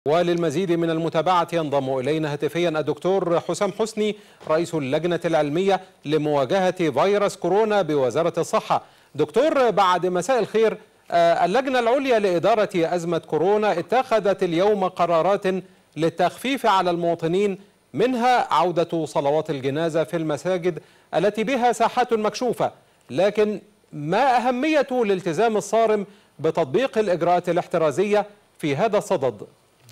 وللمزيد من المتابعة ينضم إلينا هاتفيا الدكتور حسام حسني رئيس اللجنة العلمية لمواجهة فيروس كورونا بوزارة الصحة دكتور بعد مساء الخير اللجنة العليا لإدارة أزمة كورونا اتخذت اليوم قرارات للتخفيف على المواطنين منها عودة صلوات الجنازة في المساجد التي بها ساحات مكشوفة لكن ما أهمية الالتزام الصارم بتطبيق الإجراءات الاحترازية في هذا الصدد؟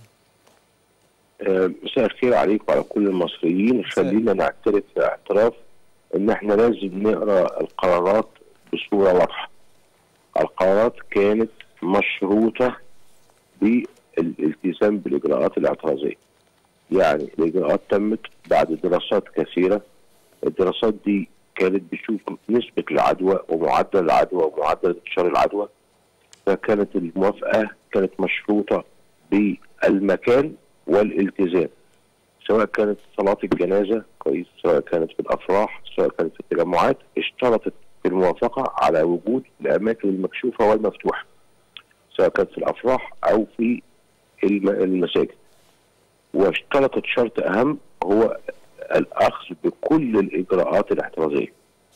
مساء الخير عليك وعلى كل المصريين خلينا نعترف اعتراف ان احنا لازم نقرا القرارات بصوره واضحه القرارات كانت مشروطه بالالتزام بالاجراءات الاعتراضيه يعني الاجراءات تمت بعد دراسات كثيره الدراسات دي كانت بتشوف نسبه العدوى ومعدل العدوى ومعدل انتشار العدوى فكانت الموافقه كانت مشروطه بالمكان والالتزام سواء كانت صلاة الجنازة كويس سواء كانت في الأفراح سواء كانت في التجمعات اشترطت في الموافقة على وجود الأماكن المكشوفة والمفتوحة سواء كانت في الأفراح أو في المساجد واشترطت شرط أهم هو الأخذ بكل الإجراءات الاحترازية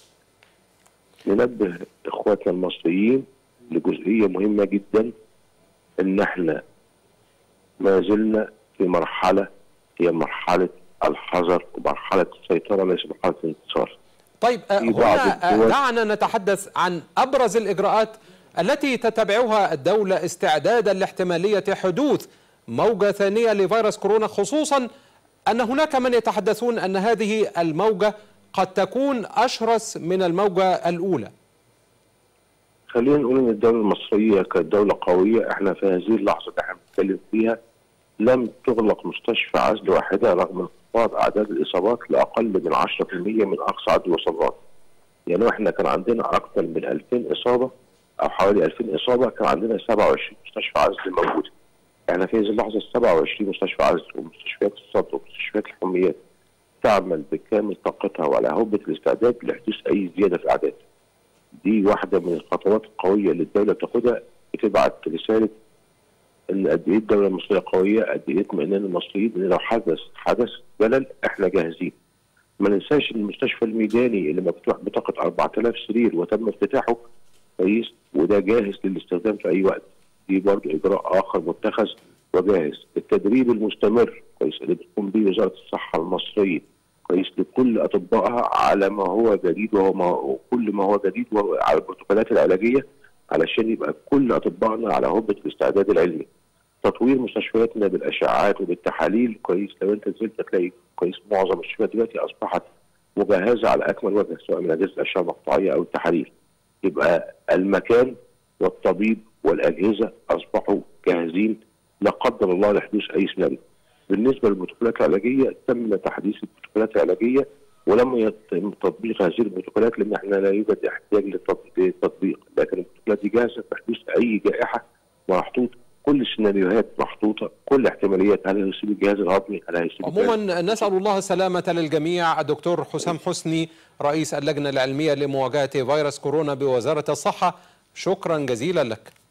ننبه إخواتنا المصريين لجزئية مهمة جدا إن احنا ما زلنا في مرحلة هي مرحلة الحذر ومرحلة السيطرة ليس مرحلة الانتصار طيب هنا دعنا نتحدث عن أبرز الإجراءات التي تتبعها الدولة استعدادا لاحتمالية حدوث موجة ثانية لفيروس كورونا خصوصا أن هناك من يتحدثون أن هذه الموجة قد تكون أشرس من الموجة الأولى خلينا نقول أن الدولة المصرية كدولة قوية احنا في هذه اللحظة اللي احنا بنتكلم فيها لم تغلق مستشفى عزل واحده رغم انخفاض اعداد الاصابات لاقل من 10% من اقصى عدد الوصلات. يعني احنا كان عندنا اكثر من 2000 اصابه او حوالي 2000 اصابه كان عندنا 27 مستشفى عزل موجوده. احنا في هذه اللحظه 27 مستشفى عزل ومستشفيات الصدر ومستشفيات الحميات تعمل بكامل طاقتها وعلى هبه الاستعداد لحدوث اي زياده في الاعداد. دي واحده من الخطوات القويه اللي الدوله بتاخدها بتبعت رساله ان قد ايه الدوله المصريه قويه قد ايه اطمئنان المصريين ان لو حدث حدث جلل احنا جاهزين. ما ننساش ان المستشفى الميداني اللي مفتوح بطاقه 4000 سرير وتم افتتاحه كويس وده جاهز للاستخدام في اي وقت. دي برضه اجراء اخر متخذ وجاهز. التدريب المستمر كويس اللي بتقوم به وزاره الصحه المصريه كويس لكل اطبائها على ما هو جديد وهو ما كل ما هو جديد على البروتوكولات العلاجيه علشان يبقى كل اطبائنا على هبه الاستعداد العلمي. تطوير مستشفياتنا بالاشعاعات وبالتحاليل كويس لو انت نزلت تلاقي كويس معظم المستشفيات دلوقتي اصبحت مجهزه على اكمل وجه سواء من اجهزه الاشعه المقطعيه او التحاليل. يبقى المكان والطبيب والاجهزه اصبحوا جاهزين لا قدر الله لحدوث اي سيناريو. بالنسبه للبروتوكولات العلاجيه تم تحديث البروتوكولات العلاجيه ولم يتم تطبيق هذه البروتوكولات لان احنا لا يوجد احتياج للتطبيق لكن البروتوكولات دي جاهزه لحدوث اي جائحه محطوط كل السيناريوهات محطوطه كل احتماليات هل هيصيب الجهاز الهضمي هل هيصيب عموما نسال الله السلامه للجميع الدكتور حسام حسني رئيس اللجنه العلميه لمواجهه فيروس كورونا بوزاره الصحه شكرا جزيلا لك